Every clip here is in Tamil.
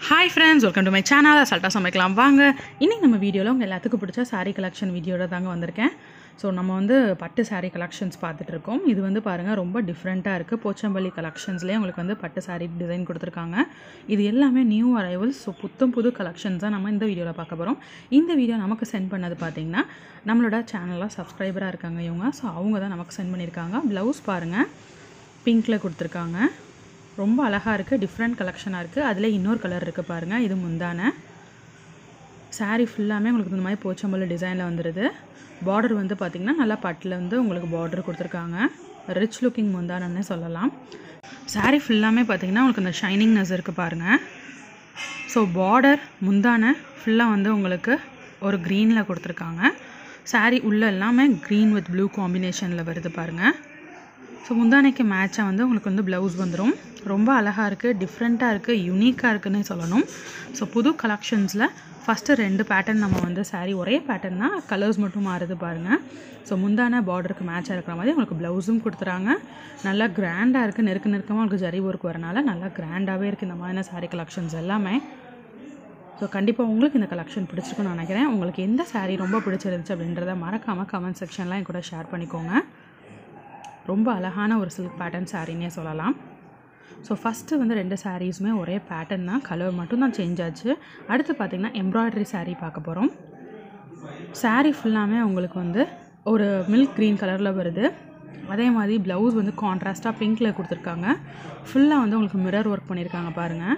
Hi friends welcome to my channel அசால்ட்டாக சமைக்கலாம் வாங்க இன்றைக்கி நம்ம வீடியோவில் உங்கள் எல்லாத்துக்கும் பிடிச்ச saree கலெக்ஷன் வீடியோட தாங்க வந்திருக்கேன் ஸோ நம்ம வந்து பட்டு saree கலெக்ஷன்ஸ் பார்த்துட்டு இருக்கோம் இது வந்து பாருங்கள் ரொம்ப டிஃப்ரெண்ட்டாக இருக்குது போச்சம்பள்ளி கலெக்ஷன்ஸ்லேயே உங்களுக்கு வந்து பட்டு saree டிசைன் கொடுத்துருக்காங்க இது எல்லாமே நியூ அரைவல்ஸ் ஸோ புத்தம் புது கலெக்ஷன்ஸ் தான் நம்ம இந்த வீடியோவில் பார்க்க போகிறோம் இந்த வீடியோ நமக்கு சென்ட் பண்ணது பார்த்தீங்கன்னா நம்மளோட சேனலில் சப்ஸ்கிரைபராக இருக்காங்க இவங்க ஸோ அவங்க தான் நமக்கு சென்ட் பண்ணியிருக்காங்க ப்ளவுஸ் பாருங்கள் பிங்க்கில் கொடுத்துருக்காங்க ரொம்ப அழகாக இருக்குது டிஃப்ரெண்ட் கலெக்ஷனாக இருக்குது அதில் இன்னொரு கலர் இருக்குது பாருங்கள் இது முந்தான saree ஃபுல்லாமே உங்களுக்கு இந்த மாதிரி போச்சம்பள்ளி டிசைனில் வந்துடுது பார்டர் வந்து பார்த்திங்கன்னா நல்லா பட்டில் வந்து உங்களுக்கு பார்டர் கொடுத்துருக்காங்க ரிச் லுக்கிங் முந்தானன்னு சொல்லலாம் saree ஃபுல்லாமே பார்த்திங்கன்னா உங்களுக்கு இந்த ஷைனிங்னஸ் இருக்குது பாருங்கள் ஸோ பார்டர் முந்தான ஃபுல்லாக வந்து உங்களுக்கு ஒரு க்ரீனில் கொடுத்துருக்காங்க saree உள்ள எல்லாமே க்ரீன் வித் ப்ளூ காம்பினேஷனில் வருது பாருங்கள் ஸோ முந்தானைக்கு மேட்சாக வந்து உங்களுக்கு வந்து ப்ளவுஸ் வந்துடும் ரொம்ப அழகாக இருக்குது டிஃப்ரெண்ட்டாக இருக்குது யூனிக்காக இருக்குன்னே சொல்லணும் ஸோ புது கலெக்ஷன்ஸில் ஃபஸ்ட்டு ரெண்டு பேட்டர்ன் நம்ம வந்து saree ஒரே பேட்டர்ன் தான் கலர்ஸ் மட்டும் மாறுது பாருங்கள் ஸோ முந்தான பார்டருக்கு மேட்சாக இருக்கிற மாதிரி உங்களுக்கு ப்ளவுஸும் கொடுத்துறாங்க நல்லா கிராண்டாக இருக்குது நெருக்க நெருக்கமாக உங்களுக்கு ஜரி ஒர்க் வரனால நல்லா கிராண்டாகவே இருக்குது இந்த மாதிரியான saree கலெக்ஷன்ஸ் எல்லாமே ஸோ கண்டிப்பாக உங்களுக்கு இந்த கலெக்ஷன் பிடிச்சிருக்குன்னு நினைக்கிறேன் உங்களுக்கு எந்த saree ரொம்ப பிடிச்சிருந்துச்சு அப்படின்றத மறக்காமல் கமெண்ட் செக்ஷன்லாம் என் கூட ஷேர் பண்ணிக்கோங்க ரொம்ப அழகான ஒரு சில்க் பேட்டர்ன் சாரின்னே சொல்லலாம் ஸோ ஃபஸ்ட்டு வந்து ரெண்டு சாரீஸுமே ஒரே பேட்டர்ன் தான் கலர் மட்டும்தான் சேஞ்ச் ஆச்சு அடுத்து பார்த்திங்கன்னா எம்ப்ராய்டரி saree பார்க்க போகிறோம் saree ஃபுல்லாமே உங்களுக்கு வந்து ஒரு மில்க் க்ரீன் கலரில் வருது அதே மாதிரி ப்ளவுஸ் வந்து கான்ட்ராஸ்ட்டாக பிங்க்கில் கொடுத்துருக்காங்க ஃபுல்லாக வந்து உங்களுக்கு மிரர் ஒர்க் பண்ணியிருக்காங்க பாருங்கள்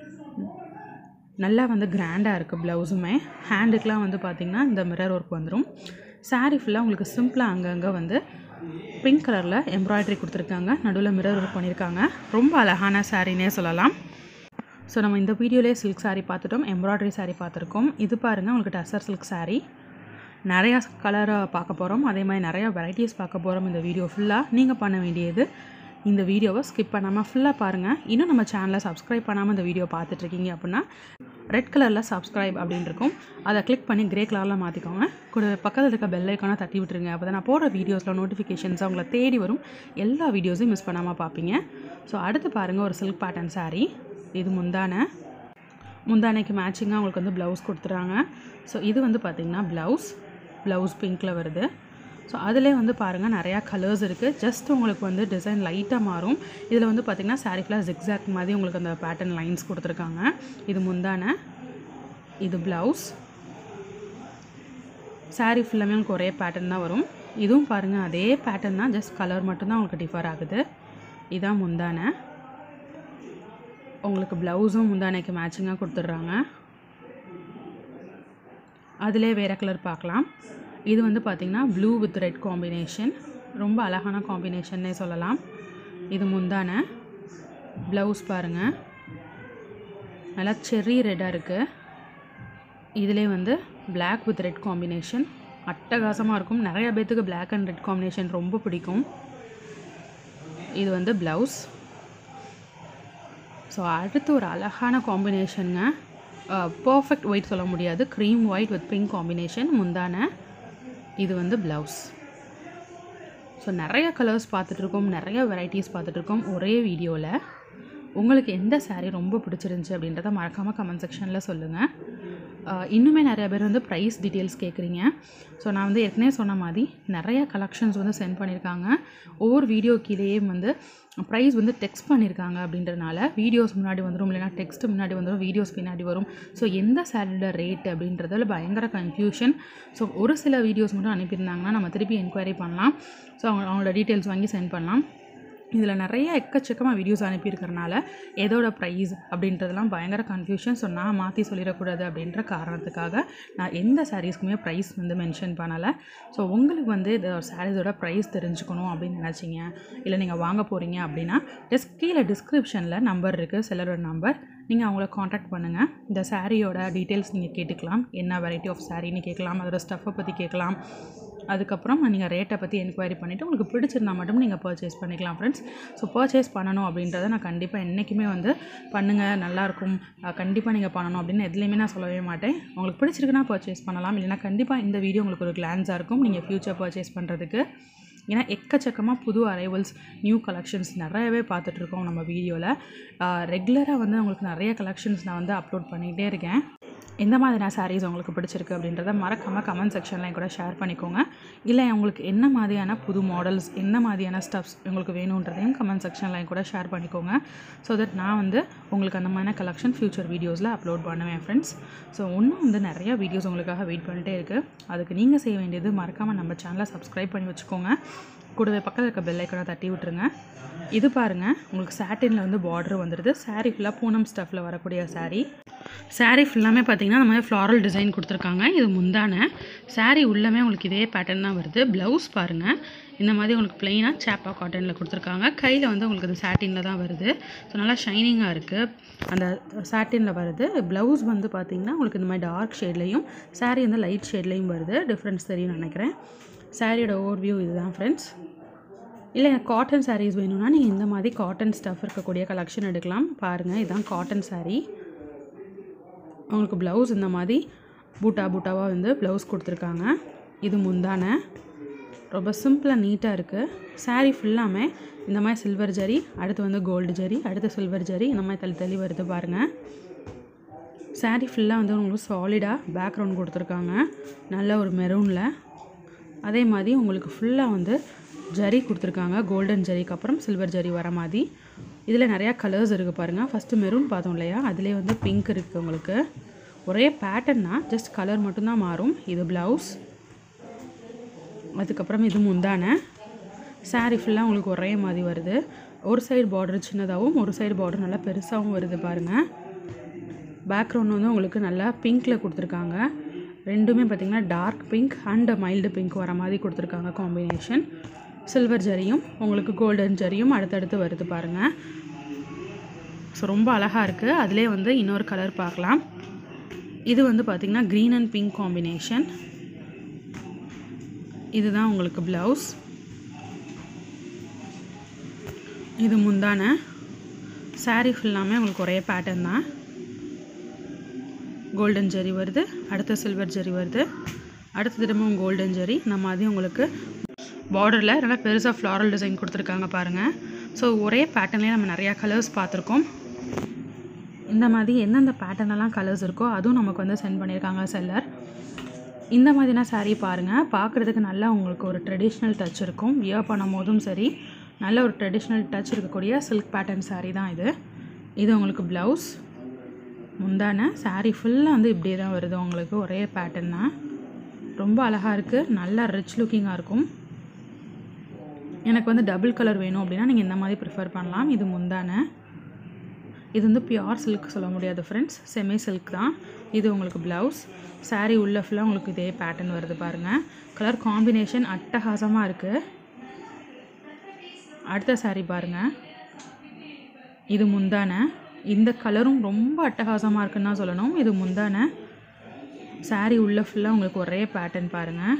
நல்லா வந்து கிராண்டாக இருக்குது ப்ளவுஸுமே ஹேண்டுக்கெலாம் வந்து பார்த்திங்கன்னா இந்த மிரர் ஒர்க் வந்துடும் saree ஃபுல்லாக உங்களுக்கு சிம்பிளாக அங்கங்கே வந்து பிங்க் கலரில் எம்ப்ராய்டரி கொடுத்துருக்காங்க நடுவில் மிரர் ஒர்க் பண்ணியிருக்காங்க ரொம்ப அழகான சாரின்னே சொல்லலாம் ஸோ நம்ம இந்த வீடியோலேயே சில்க் saree பார்த்துட்டோம் எம்ப்ராய்டரி saree பார்த்துருக்கோம் இது பாருங்கள் உங்களுக்கு டசர் சில்க் saree நிறையா கலரை பார்க்க போகிறோம் அதே மாதிரி நிறையா வெரைட்டிஸ் பார்க்க போகிறோம் இந்த வீடியோ ஃபுல்லாக நீங்கள் பண்ண வேண்டியது இந்த வீடியோவை ஸ்கிப் பண்ணாமல் ஃபுல்லாக பாருங்கள் இன்னும் நம்ம சேனலை சப்ஸ்கிரைப் பண்ணாமல் இந்த வீடியோ பார்த்துட்ருக்கீங்க அப்படின்னா ரெட் கலரில் சப்ஸ்கிரைப் அப்படின்னு இருக்கும் அதை கிளிக் பண்ணி கிரே கலரில் மாற்றிக்கோங்க கூட பக்கத்தில் இருக்க பெல் ஐக்கானை தட்டி விட்டுருங்க அப்போ தான் நான் போடுற வீடியோஸில் நோட்டிஃபிகேஷன்ஸ் அவங்கள தேடி வரும் எல்லா வீடியோஸையும் மிஸ் பண்ணாமல் பார்ப்பீங்க ஸோ அடுத்து பாருங்கள் ஒரு சில்க் பேட்டர்ன் saree இது முந்தான முந்தானைக்கு மேட்சிங்காக உங்களுக்கு வந்து ப்ளவுஸ் கொடுத்துறாங்க ஸோ இது வந்து பார்த்திங்கன்னா ப்ளவுஸ் ப்ளவுஸ் பிங்க்கில் வருது ஸோ அதிலே வந்து பாருங்கள் நிறையா கலர்ஸ் இருக்குது ஜஸ்ட் உங்களுக்கு வந்து டிசைன் லைட்டாக மாறும் இதில் வந்து பார்த்திங்கன்னா saree ஃபுல்லாக ஜிக்ஸாக் மாதிரி உங்களுக்கு அந்த பேட்டர்ன் லைன்ஸ் கொடுத்துருக்காங்க இது முந்தான இது ப்ளவுஸ் saree ஃபுல்லாமே உங்களுக்கு ஒரே பேட்டர்ன் தான் வரும் இதுவும் பாருங்கள் அதே பேட்டர்ன் தான் ஜஸ்ட் கலர் மட்டும்தான் உங்களுக்கு டிஃபர் ஆகுது இதான் முந்தான உங்களுக்கு ப்ளவுஸும் முந்தானைக்கு மேட்சிங்காக கொடுத்துட்றாங்க அதிலே வேறு கலர் பார்க்கலாம் இது வந்து பார்த்திங்கன்னா ப்ளூ வித் ரெட் காம்பினேஷன் ரொம்ப அழகான காம்பினேஷன்னே சொல்லலாம் இது முந்தான ப்ளவுஸ் பாருங்கள் நல்லா செர்ரி ரெட்டாக இருக்குது இதிலே வந்து Black வித் ரெட் காம்பினேஷன் அட்டகாசமாக இருக்கும் நிறைய பேர்த்துக்கு Black அண்ட் ரெட் காம்பினேஷன் ரொம்ப பிடிக்கும் இது வந்து ப்ளவுஸ் ஸோ அடுத்து ஒரு அழகான காம்பினேஷனுங்க பர்ஃபெக்ட் ஒயிட் சொல்ல முடியாது cream white with pink combination முந்தான இது வந்து ப்ளவுஸ் ஸோ நிறைய கலர்ஸ் பார்த்துட்ருக்கோம் நிறைய வெரைட்டிஸ் பார்த்துட்ருக்கோம் ஒரே வீடியோவில் உங்களுக்கு எந்த saree ரொம்ப பிடிச்சிருந்துச்சி அப்படின்றத மறக்காமல் கமெண்ட் செக்ஷனில் சொல்லுங்கள் ஆஹ் இன்னுமே நிறைய பேர் வந்து ப்ரைஸ் டீட்டெயில்ஸ் கேட்குறீங்க ஸோ நான் வந்து ஏற்கனவே சொன்ன மாதிரி நிறைய கலெக்ஷன்ஸ் வந்து சென்ட் பண்ணியிருக்காங்க ஒவ்வொரு வீடியோ கீழேயே வந்து ப்ரைஸ் வந்து டெக்ஸ்ட் பண்ணியிருக்காங்க அப்படின்றனால வீடியோஸ் முன்னாடி வந்துடும் இல்லைனா டெக்ஸ்ட் முன்னாடி வந்துடும் வீடியோஸ் பின்னாடி வரும் ஸோ எந்த சேலரியோட ரேட் அப்படின்றதுல பயங்கர கன்ஃபியூஷன் ஸோ ஒரு சில வீடியோஸ் மட்டும் அனுப்பியிருந்தாங்கன்னா நம்ம திருப்பி என்கொயரி பண்ணலாம் ஸோ அவங்க அவங்களோட டீட்டெயில்ஸ் வாங்கி சென்ட் பண்ணலாம் இதில் நிறைய எக்கச்சக்கமாக வீடியோஸ் அனுப்பியிருக்கறனால எதோட ப்ரைஸ் அப்படின்றதெல்லாம் பயங்கர கன்ஃபியூஷன் ஸோ நான் மாற்றி சொல்லிடக்கூடாது அப்படின்ற காரணத்துக்காக நான் எந்த சாரீஸ்க்குமே ப்ரைஸ் வந்து மென்ஷன் பண்ணலை ஸோ உங்களுக்கு வந்து இந்த சாரீஸோட ப்ரைஸ் தெரிஞ்சுக்கணும் அப்படின்னு நினச்சிங்க இல்லை நீங்கள் வாங்க போகிறீங்க அப்படின்னா ஜஸ்ட் கீழே டிஸ்கிரிப்ஷனில் நம்பர் இருக்குது செல்லரோட நம்பர் நீங்கள் அவங்கள காண்டாக்ட் பண்ணுங்கள் இந்த சாரியோட டீட்டெயில்ஸ் நீங்கள் கேட்டுக்கலாம் என்ன வெரைட்டி ஆஃப் சாரின்னு கேட்கலாம் அதோட ஸ்டஃப்பை பற்றி கேட்கலாம் அதுக்கப்புறம் நீங்கள் ரேட்டை பற்றி என்கொயரி பண்ணிவிட்டு உங்களுக்கு பிடிச்சிருந்தா மட்டும் நீங்கள் பர்ச்சேஸ் பண்ணிக்கலாம் ஃப்ரெண்ட்ஸ் ஸோ பர்ச்சேஸ் பண்ணணும் அப்படின்றத நான் கண்டிப்பாக என்றைக்குமே வந்து பண்ணுங்கள் நல்லாயிருக்கும் கண்டிப்பாக நீங்கள் பண்ணணும் அப்படின்னு எதுலேயுமே நான் சொல்லவே மாட்டேன் உங்களுக்கு பிடிச்சிருக்குன்னா பர்ச்சேஸ் பண்ணலாம் இல்லைனா கண்டிப்பாக இந்த வீடியோ உங்களுக்கு ஒரு கிளான்ஸாக இருக்கும் நீங்கள் ஃப்யூச்சர் பர்ச்சேஸ் பண்ணுறதுக்கு ஏன்னா எக்கச்சக்கமாக புது அரைவல்ஸ் நியூ கலெக்ஷன்ஸ் நிறையவே பார்த்துட்ருக்கோம் நம்ம வீடியோவில் ரெகுலராக வந்து உங்களுக்கு நிறைய கலெக்ஷன்ஸ் நான் வந்து அப்லோட் பண்ணிகிட்டே இருக்கேன் எந்த மாதிரியான சாரீஸ் உங்களுக்கு பிடிச்சிருக்கு அப்படின்றத மறக்காமல் கமெண்ட் செக்ஷன்லையும் கூட ஷேர் பண்ணிக்கோங்க இல்லை உங்களுக்கு என்ன மாதிரியான புது மாடல்ஸ் என்ன மாதிரியான ஸ்டப்ஸ் உங்களுக்கு வேணுன்றதையும் கமெண்ட் செக்ஷன்லையும் கூட ஷேர் பண்ணிக்கோங்க ஸோ தட் நான் வந்து உங்களுக்கு அந்த மாதிரியான கலெக்ஷன் ஃப்யூச்சர் வீடியோஸில் அப்லோட் பண்ணுவேன் ஃப்ரெண்ட்ஸ் ஸோ இன்னும் வந்து நிறைய வீடியோஸ் உங்களுக்காக வெயிட் பண்ணிட்டே இருக்குது அதுக்கு நீங்கள் செய்ய வேண்டியது மறக்காமல் நம்ம சேனலை சப்ஸ்கிரைப் பண்ணி வச்சுக்கோங்க கூடவே பக்கத்தில் இருக்க பெல் ஐக்கனை தட்டி விட்டுருங்க இது பாருங்கள் உங்களுக்கு சாட்டினில் வந்து பார்டர் வந்துடுது சாரீ ஃபுல்லாக பூனம் ஸ்டஃப்பில் வரக்கூடிய சாரீ சாரீ ஃபுல்லாமே பார்த்தீங்கன்னா இந்த மாதிரி ஃப்ளாரல் டிசைன் கொடுத்துருக்காங்க இது முந்தான சாரீ உள்ளமே உங்களுக்கு இதே பேட்டர்ன் தான் வருது ப்ளவுஸ் பாருங்கள் இந்த மாதிரி உங்களுக்கு ப்ளெயினாக சாப்பா காட்டனில் கொடுத்துருக்காங்க கையில் வந்து உங்களுக்கு இது சாட்டினில் தான் வருது ஸோ நல்லா ஷைனிங்காக இருக்குது அந்த சாட்டினில் வருது ப்ளவுஸ் வந்து பார்த்திங்கன்னா உங்களுக்கு இந்த மாதிரி டார்க் ஷேட்லேயும் சாரீ வந்து லைட் ஷேட்லேயும் வருது டிஃப்ரென்ஸ் தெரியும் நினைக்கிறேன் சாரியோட ஓவர்வியூ இதுதான் ஃப்ரெண்ட்ஸ் இல்லை எனக்கு காட்டன் சாரீஸ் வேணும்னா நீங்கள் இந்த மாதிரி காட்டன் ஸ்டஃப் இருக்கக்கூடிய கலெக்ஷன் எடுக்கலாம் பாருங்கள் இதுதான் காட்டன் saree உங்களுக்கு ப்ளவுஸ் இந்த மாதிரி பூட்டா பூட்டாவாக வந்து ப்ளவுஸ் கொடுத்துருக்காங்க இது முந்தான ரொம்ப சிம்பிளாக நீட்டாக இருக்குது saree ஃபுல்லாமே இந்த மாதிரி சில்வர் ஜரி அடுத்து வந்து கோல்டு ஜரி அடுத்து சில்வர் ஜரி இந்த மாதிரி தள்ளி தள்ளி வருது பாருங்கள் saree ஃபுல்லாக வந்து உங்களுக்கு சாலிடாக பேக்ரவுண்ட் கொடுத்துருக்காங்க நல்ல ஒரு மெரூனில் அதே மாதிரி உங்களுக்கு ஃபுல்லாக வந்து ஜரி கொடுத்துருக்காங்க கோல்டன் ஜரிக்கு அப்புறம் சில்வர் ஜரி வர மாதிரி இதில் நிறையா கலர்ஸ் இருக்குது பாருங்கள் ஃபஸ்ட்டு மெரூன் பார்த்தோம் இல்லையா அதிலே வந்து பிங்க் இருக்குது உங்களுக்கு ஒரே பேட்டர்ன் தான் ஜஸ்ட் கலர் மட்டும்தான் மாறும் இது ப்ளவுஸ் அதுக்கப்புறம் இது முந்தான saree ஃபுல்லாக உங்களுக்கு ஒரே மாதிரி வருது ஒரு சைடு பார்டர் சின்னதாகவும் ஒரு சைடு பார்டர் நல்லா பெருசாகவும் வருது பாருங்கள் பேக்ரவுண்ட் வந்து உங்களுக்கு நல்லா பிங்க்கில் கொடுத்துருக்காங்க ரெண்டுமே பார்த்திங்கன்னா dark pink and mild pink வர மாதிரி கொடுத்துருக்காங்க காம்பினேஷன் சில்வர் ஜரியும் உங்களுக்கு கோல்டன் ஜரியும் அடுத்தடுத்து வருது பாருங்கள் ஸோ ரொம்ப அழகாக இருக்குது அதிலே வந்து இன்னொரு கலர் பார்க்கலாம் இது வந்து பார்த்திங்கன்னா க்ரீன் அண்ட் பிங்க் காம்பினேஷன் இதுதான் உங்களுக்கு ப்ளவுஸ் இது முந்தான saree ஃபுல்லாமே உங்களுக்கு ஒரே பேட்டர்ன் தான் கோல்டன் ஜரி வருது அடுத்த சில்வர் ஜரி வருது அடுத்த திரும்பவும் கோல்டன் ஜரி இந்த மாதிரி உங்களுக்கு பார்டரில் நல்லா பெருசாக ஃப்ளாரல் டிசைன் கொடுத்துருக்காங்க பாருங்கள் ஸோ ஒரே பேட்டர்ன்லேயே நம்ம நிறையா கலர்ஸ் பார்த்துருக்கோம் இந்த மாதிரி எந்தெந்த பேட்டர்னெல்லாம் கலர்ஸ் இருக்கோ அதுவும் நமக்கு வந்து சென்ட் பண்ணியிருக்காங்க செல்லர் இந்த மாதிரினா saree பாருங்கள் பார்க்குறதுக்கு நல்லா உங்களுக்கு ஒரு ட்ரெடிஷ்னல் டச் இருக்கும் வியர் பண்ணும் போதும் சரி நல்ல ஒரு ட்ரெடிஷ்னல் டச் இருக்கக்கூடிய சில்க் பேட்டர்ன் saree தான் இது இது உங்களுக்கு ப்ளவுஸ் முந்தான saree ஃபுல்லாக வந்து இப்படியே தான் வருது உங்களுக்கு ஒரே பேட்டர்ன் தான் ரொம்ப அழகாக இருக்குது நல்லா ரிச் லுக்கிங்காக இருக்கும் எனக்கு வந்து டபுள் கலர் வேணும் அப்படின்னா நீங்கள் இந்த மாதிரி ப்ரிஃபர் பண்ணலாம் இது முந்தான இது வந்து பியூர் சில்க் சொல்ல முடியாது ஃப்ரெண்ட்ஸ் செமி சில்க் தான் இது உங்களுக்கு ப்ளவுஸ் saree உள்ள ஃபுல்லாக உங்களுக்கு இதே பேட்டர்ன் வருது பாருங்கள் கலர் காம்பினேஷன் அட்டகாசமாக இருக்குது அடுத்த saree பாருங்கள் இது முந்தான இந்த கலரும் ரொம்ப அட்டகாசமாக இருக்குன்னு தான் சொல்லணும் இது முந்தான saree உள்ள ஃபுல்லாக உங்களுக்கு ஒரே பேட்டர்ன் பாருங்கள்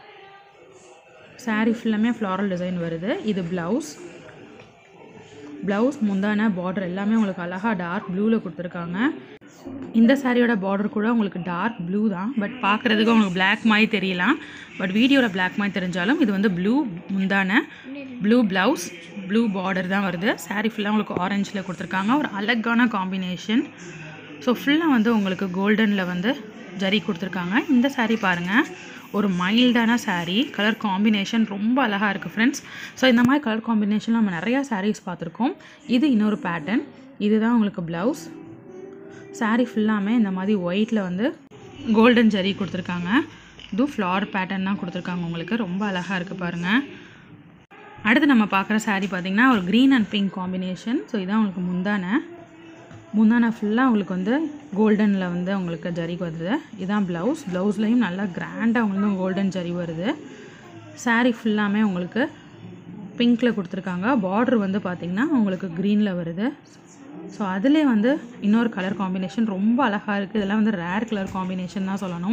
saree ஃபுல்லாமே ஃப்ளாரல் டிசைன் வருது இது ப்ளவுஸ் ப்ளவுஸ் முந்தான பார்டர் எல்லாமே உங்களுக்கு அழகாக டார்க் ப்ளூவில் கொடுத்துருக்காங்க இந்த சாரியோட பார்டர் கூட உங்களுக்கு டார்க் ப்ளூ தான் பட் பார்க்குறதுக்கு உங்களுக்கு Black மாதிரி தெரியலாம் பட் வீடியோவில் Black மாதிரி தெரிஞ்சாலும் இது வந்து ப்ளூ முந்தான ப்ளூ ப்ளவுஸ் ப்ளூ பார்டர் தான் வருது saree ஃபுல்லாக உங்களுக்கு ஆரஞ்சில் கொடுத்துருக்காங்க ஒரு அழகான காம்பினேஷன் ஸோ ஃபுல்லாக வந்து உங்களுக்கு கோல்டனில் வந்து ஜரி கொடுத்துருக்காங்க இந்த saree பாருங்கள் ஒரு மைல்டான saree கலர் காம்பினேஷன் ரொம்ப அழகாக இருக்குது ஃப்ரெண்ட்ஸ் ஸோ இந்த மாதிரி கலர் காம்பினேஷன் நம்ம நிறையா sarees பார்த்துருக்கோம் இது இன்னொரு பேட்டர்ன் இதுதான் உங்களுக்கு ப்ளவுஸ் saree ஃபுல்லாமே இந்த மாதிரி ஒயிட்டில் வந்து கோல்டன் ஜரி கொடுத்துருக்காங்க இதுவும் ஃப்ளார் பேட்டர்ன் தான் கொடுத்துருக்காங்க உங்களுக்கு ரொம்ப அழகாக இருக்குது பாருங்கள் அடுத்து நம்ம பார்க்குற saree பார்த்திங்கன்னா ஒரு green and pink combination so இதான் உங்களுக்கு முந்தான முந்தான ஃபுல்லாக உங்களுக்கு வந்து கோல்டனில் வந்து உங்களுக்கு ஜரி வருது இதான் ப்ளவுஸ் ப்ளவுஸ்லேயும் நல்லா கிராண்டாக உங்களுக்கு கோல்டன் ஜரி வருது saree ஃபுல்லாமே உங்களுக்கு பிங்க்கில் கொடுத்துருக்காங்க பார்டர் வந்து பார்த்திங்கன்னா உங்களுக்கு க்ரீனில் வருது ஸோ அதிலே வந்து இன்னொரு கலர் காம்பினேஷன் ரொம்ப அழகாக இருக்குது இதெல்லாம் வந்து ரேர் கலர் காம்பினேஷன் தான் சொல்லணும்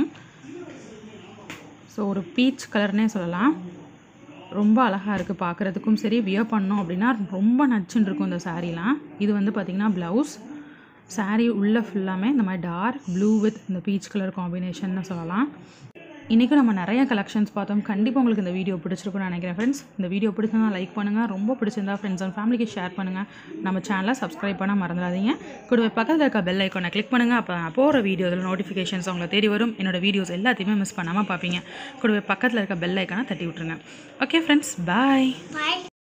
ஸோ ஒரு பீச் கலர்னே சொல்லலாம் ரொம்ப அழகாக இருக்குது பார்க்குறதுக்கும் சரி வியர் பண்ணோம் அப்படின்னா ரொம்ப நச்சுன்னு இருக்கும் இந்த சாரீலாம் இது வந்து பார்த்திங்கன்னா ப்ளவுஸ் saree உள்ள ஃபுல்லாமே இந்த மாதிரி டார்க் ப்ளூ வித் இந்த பீச் கலர் காம்பினேஷன்னு சொல்லலாம் இன்றைக்கும் நம்ம நிறைய கலெக்ஷன்ஸ் பார்த்தோம் கண்டிப்பாக உங்களுக்கு இந்த வீடியோ பிடிச்சிருக்கும்னு நினைக்கிறேன் ஃப்ரெண்ட்ஸ் இந்த வீடியோ பிடிச்சிருந்தா லைக் பண்ணுங்கள் ரொம்ப பிடிச்சிருந்தா ஃப்ரெண்ட்ஸ் அண்ட் ஃபேமிலிக்கு ஷேர் பண்ணுங்கள் நம்ம சேனலை சப்ஸ்கிரைப் பண்ண மறந்துடாதீங்க கூடவே பக்கத்தில் இருக்க பெல் ஐக்கானை கிளிக் பண்ணுங்கள் அப்போ நான் போகிற வீடியோஸில் நோட்டிஃபிகேஷன்ஸ் உங்களை தேடி வரும் என்னோட வீடியோஸ் எல்லாத்தையுமே மிஸ் பண்ணாமல் பார்ப்பீங்க கூடவே பக்கத்தில் இருக்க பெல் ஐக்கானை தட்டி விட்ருங்க ஓகே ஃப்ரெண்ட்ஸ் பாய் Bye.